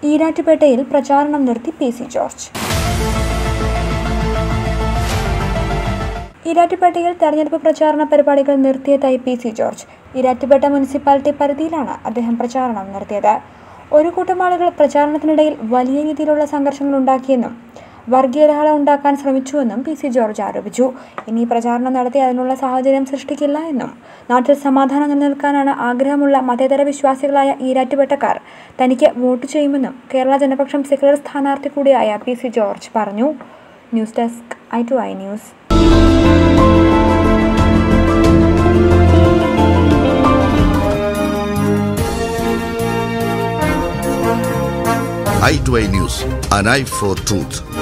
ഈരാറ്റുപേട്ടയിൽ പ്രചാരണം നിർത്തി P C George ഈരാറ്റുപേട്ടയിൽ തെരഞ്ഞെടുപ്പ് പ്രചാരണ പരിപാടികൾ നിർത്തിയതായി P C George Erattupetta municipality പരിധിയിലാണ് അദ്ദേഹം പ്രചാരണം നിർത്തിയത് ഒരു കൂട്ടം ആളുകൾ പ്രചാരണത്തിനിടയിൽ വലിയ രീതിയിലുള്ള സംഘർഷങ്ങൾ ഉണ്ടാക്കിയെന്നും വർഗീയരഹള ഉണ്ടാക്കാൻ ശ്രമിച്ചുവെന്നും പി സി ജോർജ് ആരോപിച്ചു ഇനി പ്രചാരണം നടത്തി അതിനുള്ള സാഹചര്യം സൃഷ്ടിക്കില്ല എന്നും നാട്ടിൽ സമാധാനം നിലനിൽക്കാനാണ് ആഗ്രഹമുള്ള മതേതര വിശ്വാസികളായ ഈരാറ്റുപേട്ടക്കാർ തനിക്ക് വോട്ട് ചെയ്യുമെന്നും കേരള ജനപക്ഷം സെക്രട്ടറി സ്ഥാനാർത്ഥി കൂടിയായ പി സി ജോർജ് പറഞ്ഞു news desk I two I news i2i News, an eye for truth.